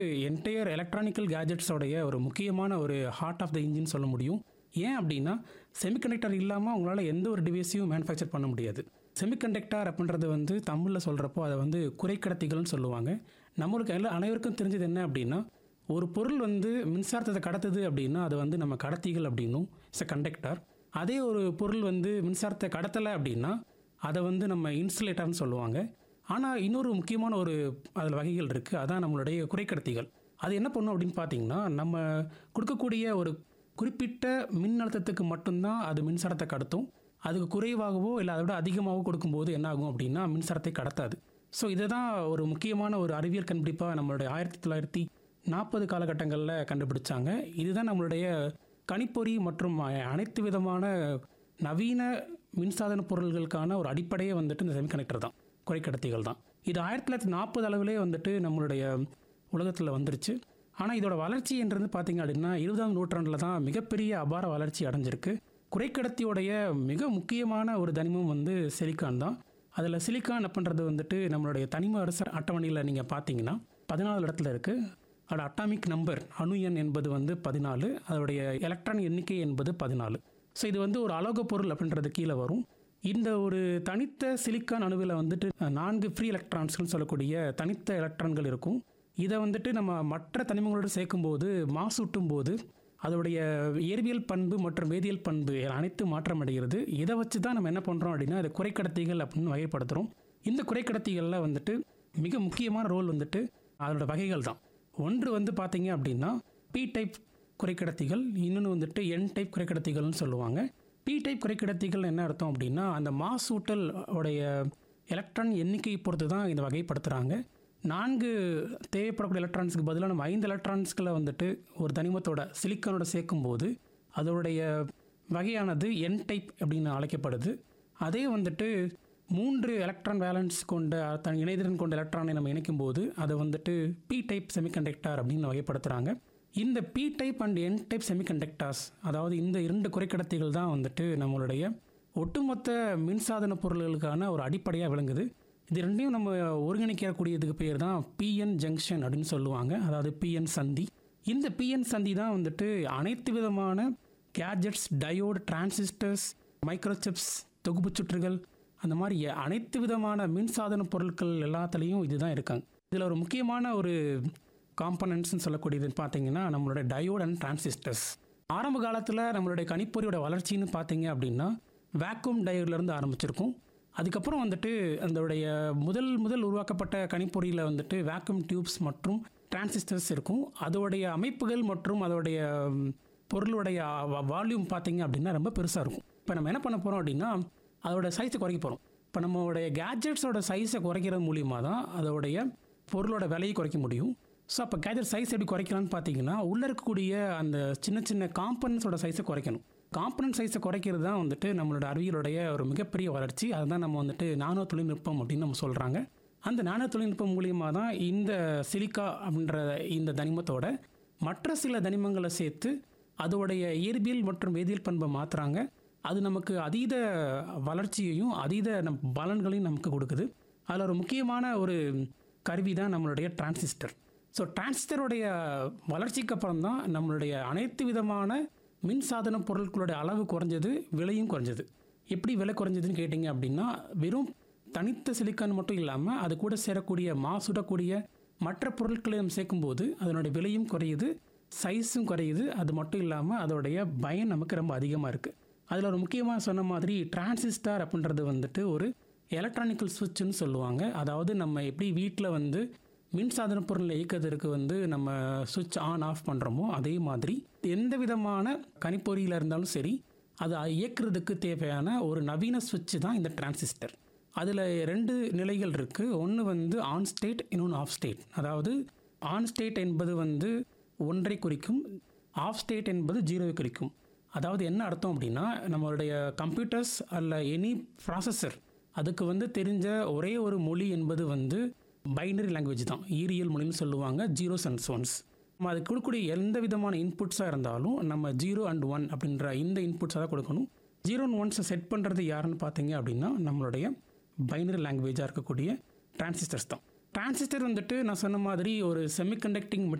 entire electronical கேஜெட்ஸோடைய ஒரு முக்கியமான ஒரு ஹார்ட் ஆஃப் த இன்ஜின் சொல்ல முடியும் ஏன் அப்படின்னா செமிகண்டக்டர் இல்லாமல் உங்களால் எந்த ஒரு டிவைஸையும் மேனுஃபேக்சர் பண்ண முடியாது செமிகண்டக்டர் அப்படின்றது வந்து தமிழில் சொல்கிறப்போ அதை வந்து குறைக்கடத்திகள்னு சொல்லுவாங்க நம்மளுக்கு எல்லா அனைவருக்கும் தெரிஞ்சது என்ன அப்படின்னா ஒரு பொருள் வந்து மின்சாரத்தை கடத்துது அப்படின்னா அது வந்து நம்ம கடத்திகள் அப்படின்னும் இட்ஸ் கண்டக்டர் அதே ஒரு பொருள் வந்து மின்சாரத்தை கடத்தலை அப்படின்னா அதை வந்து நம்ம இன்சுலேட்டர்னு சொல்லுவாங்க ஆனால் இன்னொரு முக்கியமான ஒரு அதில் வகைகள் இருக்குது அதான் நம்மளுடைய குறைக்கடத்திகள் அது என்ன பண்ணும் அப்படின்னு பார்த்தீங்கன்னா நம்ம கொடுக்கக்கூடிய ஒரு குறிப்பிட்ட மின் அழுத்தத்துக்கு மட்டும்தான் அது மின்சாரத்தை கடத்தும் அதுக்கு குறைவாகவோ இல்லை அதை விட அதிகமாகவோ கொடுக்கும்போது என்ன ஆகும் அப்படின்னா மின்சாரத்தை கடத்தாது ஸோ இதை தான் ஒரு முக்கியமான ஒரு அறிவியல் கண்டுபிடிப்பாக நம்மளுடைய ஆயிரத்தி தொள்ளாயிரத்தி நாற்பது காலகட்டங்களில் கண்டுபிடிச்சாங்க இதுதான் நம்மளுடைய கணிப்பொறி மற்றும் அ- அனைத்து விதமான நவீன மின்சாதன பொருள்களுக்கான ஒரு அடிப்படையே வந்துட்டு இந்த செமிகண்டக்டர் தான் குறைக்கடத்திகள் தான் இது ஆயிரத்தி தொள்ளாயிரத்தி நாற்பது அளவிலே வந்துட்டு நம்மளுடைய உலகத்தில் வந்துருச்சு ஆனால் இதோட வளர்ச்சி என்றது பார்த்தீங்க அப்படின்னா இருபதாம் நூற்றாண்டில் தான் மிகப்பெரிய அபார வளர்ச்சி அடைஞ்சிருக்கு குறைக்கடத்தியோடைய மிக முக்கியமான ஒரு தனிமம் வந்து சிலிக்கான் தான் அதில் சிலிக்கான் அப்படின்றது வந்துட்டு நம்மளுடைய தனிம அரசர் அட்டவணையில் நீங்கள் பார்த்தீங்கன்னா பதினாலு இடத்துல இருக்குது அதோட அட்டாமிக் நம்பர் அணு எண் என்பது வந்து பதினாலு அதோடைய எலக்ட்ரான் எண்ணிக்கை என்பது பதினாலு ஸோ இது வந்து ஒரு அலோக பொருள் அப்படின்றது கீழே வரும் இந்த ஒரு தனித்த சிலிக்கான் அணுவில் வந்துட்டு அஹ், நான்கு ஃப்ரீ எலக்ட்ரான்ஸ்கள் சொல்லக்கூடிய தனித்த எலக்ட்ரான்கள் இருக்கும் இதை வந்துட்டு நம்ம மற்ற தனிமங்களோடு சேர்க்கும்போது மாசூட்டும் போது அதோடைய இயற்பியல் பண்பு மற்றும் வேதியியல் பண்பு அனைத்து மாற்றம் அடைகிறது இதை வச்சு தான் நம்ம என்ன பண்ணுறோம் அப்படின்னா அது குறைக்கடத்திகள் அப்படின்னு வகைப்படுத்துகிறோம் இந்த குறைக்கடத்திகளில் வந்துட்டு மிக முக்கியமான ரோல் வந்துட்டு அதோட வகைகள் தான் ஒன்று வந்து பார்த்தீங்க அப்படின்னா பி டைப் குறைக்கடத்திகள் இன்னொன்று வந்துட்டு என் டைப் குறைக்கடத்திகள்னு சொல்லுவாங்க பி டைப் குறைக்கடத்திகள் என்ன அர்த்தம் அப்படின்னா அந்த மாசூட்டல் உடைய எலக்ட்ரான் எண்ணிக்கையை பொறுத்து தான் இதை வகைப்படுத்துகிறாங்க நான்கு தேவைப்படக்கூடிய எலக்ட்ரான்ஸ்க்கு பதிலாக நம்ம ஐந்து எலக்ட்ரான்ஸ்களை வந்துட்டு ஒரு தனிமத்தோட சிலிக்கானோட சேர்க்கும்போது அதோடைய வகையானது என் டைப் அப்படின்னு அழைக்கப்படுது அதே வந்துட்டு மூன்று எலக்ட்ரான் வேலன்ஸ் கொண்ட தன் இணைதிறன் கொண்ட எலக்ட்ரானை நம்ம இணைக்கும் போது அதை வந்துட்டு பி டைப் செமிகண்டக்டர் அப்படின்னு வகைப்படுத்துகிறாங்க இந்த P type and N type semiconductors அதாவது இந்த இரண்டு குறைக்கடத்திகள் தான் வந்துட்டு நம்மளுடைய ஒட்டுமொத்த மின்சாதன பொருள்களுக்கான ஒரு அடிப்படையாக விளங்குது இது ரெண்டையும் நம்ம ஒருங்கிணைக்கக்கூடியதுக்கு பேர் தான் பிஎன் ஜங்ஷன் அப்படின்னு சொல்லுவாங்க அதாவது பிஎன் சந்தி இந்த பிஎன் சந்தி தான் வந்துட்டு அனைத்து விதமான கேஜெட்ஸ் டயோடு டிரான்சிஸ்டர்ஸ் மைக்ரோசிப்ஸ் தொகுப்பு சுற்றுகள் அந்த மாதிரி அனைத்து விதமான மின்சாதன பொருட்கள் எல்லாத்துலேயும் இதுதான் இருக்காங்க இதில் ஒரு முக்கியமான ஒரு காம்பனன்ட்ஸ்னு சொல்லக்கூடியதுன்னு பார்த்தீங்கன்னா நம்மளோட டயோட் அண்ட் டிரான்சிஸ்டர்ஸ் ஆரம்ப காலத்தில் நம்மளுடைய கணிப்பொறியோட வளர்ச்சின்னு பார்த்தீங்க அப்படின்னா வேக்யூம் டயோட்லேருந்து ஆரம்பிச்சிருக்கும் அதுக்கப்புறம் வந்துட்டு அதோடைய முதல் முதல் உருவாக்கப்பட்ட கணிப்பொறியில் வந்துட்டு வேக்யூம் டியூப்ஸ் மற்றும் டிரான்சிஸ்டர்ஸ் இருக்கும் அதோடைய அமைப்புகள் மற்றும் அதோடைய ம், பொருளுடைய வால்யூம் பார்த்தீங்க அப்படின்னா ரொம்ப பெருசாக இருக்கும் இப்போ நம்ம என்ன பண்ண போகிறோம் அப்படின்னா அதோட சைஸை குறைக்க போகிறோம் இப்போ நம்மளுடைய கேஜெட்ஸோட சைஸை குறைக்கிறது மூலியமாக தான் அதோடைய பொருளோட விலையை குறைக்க முடியும் ஸோ அப்போ கேஜெட் சைஸ் எப்படி குறைக்கலாம்னு பார்த்தீங்கன்னா உள்ளே இருக்கக்கூடிய அந்த சின்ன சின்ன காம்பனன்ஸோட சைஸை குறைக்கணும் காம்பனன்ட் சைஸை குறைக்கிறது தான் வந்துட்டு நம்மளோட அறிவியலுடைய ஒரு மிகப்பெரிய வளர்ச்சி அதுதான் நம்ம வந்துட்டு நானோ தொழில்நுட்பம் அப்படின்னு நம்ம சொல்கிறாங்க அந்த நானோ தொழில்நுட்பம் மூலியமாக தான் இந்த சிலிக்கா அப்படின்ற இந்த தனிமத்தோட மற்ற சில தனிமங்களை சேர்த்து அதோடைய இயற்பியல் மற்றும் வேதியியல் பண்பை மாற்றுறாங்க அது நமக்கு அதீத வளர்ச்சியையும் அதீத நம் பலன்களையும் நமக்கு கொடுக்குது அதில் ஒரு முக்கியமான ஒரு கருவி தான் நம்மளுடைய டிரான்சிஸ்டர் ஸோ டிரான்சிஸ்டருடைய வளர்ச்சிக்கு அப்புறம் தான் நம்மளுடைய அனைத்து விதமான மின்சாதன பொருட்களுடைய அளவு குறைஞ்சது விலையும் குறைஞ்சது எப்படி விலை குறைஞ்சதுன்னு கேட்டிங்க அப்படின்னா வெறும் தனித்த சிலிக்கான் மட்டும் இல்லாமல் அது கூட சேரக்கூடிய மாசுடக்கூடிய மற்ற பொருட்களை நம்ம சேர்க்கும்போது அதனுடைய விலையும் குறையுது சைஸும் குறையுது அது மட்டும் இல்லாமல் அதோடைய பயன் நமக்கு ரொம்ப அதிகமாக இருக்குது அதில் ஒரு முக்கியமாக சொன்ன மாதிரி டிரான்சிஸ்டர் அப்படின்றது வந்துட்டு ஒரு எலக்ட்ரானிக்கல் சுவிட்சுன்னு சொல்லுவாங்க அதாவது நம்ம எப்படி வீட்டில் வந்து மின்சாதன பொருளை இயக்கிறதுக்கு வந்து நம்ம சுவிட்ச் ஆன் ஆஃப் பண்ணுறோமோ அதே மாதிரி எந்த விதமான கணிப்பொறியில் இருந்தாலும் சரி அதை இயக்கிறதுக்கு தேவையான ஒரு நவீன சுவிட்ச் தான் இந்த டிரான்சிஸ்டர் அதில் ரெண்டு நிலைகள் இருக்குது ஒன்று வந்து ஆன் ஸ்டேட் இன்னொன்று ஆஃப் ஸ்டேட் அதாவது ஆன் ஸ்டேட் என்பது வந்து ஒன்றை குறிக்கும் ஆஃப் ஸ்டேட் என்பது ஜீரோவை குறிக்கும் அதாவது என்ன அர்த்தம் அப்படின்னா நம்மளுடைய கம்ப்யூட்டர்ஸ் அல்ல எனி ப்ராசஸர் அதுக்கு வந்து தெரிஞ்ச ஒரே ஒரு மொழி என்பது வந்து பைனரி லாங்குவேஜ் தான் ஈரியல் மொழின்னு சொல்லுவாங்க ஜீரோஸ் அண்ட் ஒன்ஸ் நம்ம அதுக்கு கொடுக்கக்கூடிய எந்த விதமான இன்புட்ஸாக இருந்தாலும் நம்ம ஜீரோ அண்ட் ஒன் அப்படின்ற இந்த இன்புட்ஸாக தான் கொடுக்கணும் ஜீரோ அண்ட் ஒன்ஸை செட் பண்ணுறது யாருன்னு பார்த்தீங்க அப்படின்னா நம்மளுடைய பைனரி லாங்குவேஜாக இருக்கக்கூடிய டிரான்சிஸ்டர்ஸ் தான் டிரான்சிஸ்டர் வந்துட்டு நான் சொன்ன மாதிரி ஒரு செமிகண்டக்டிங்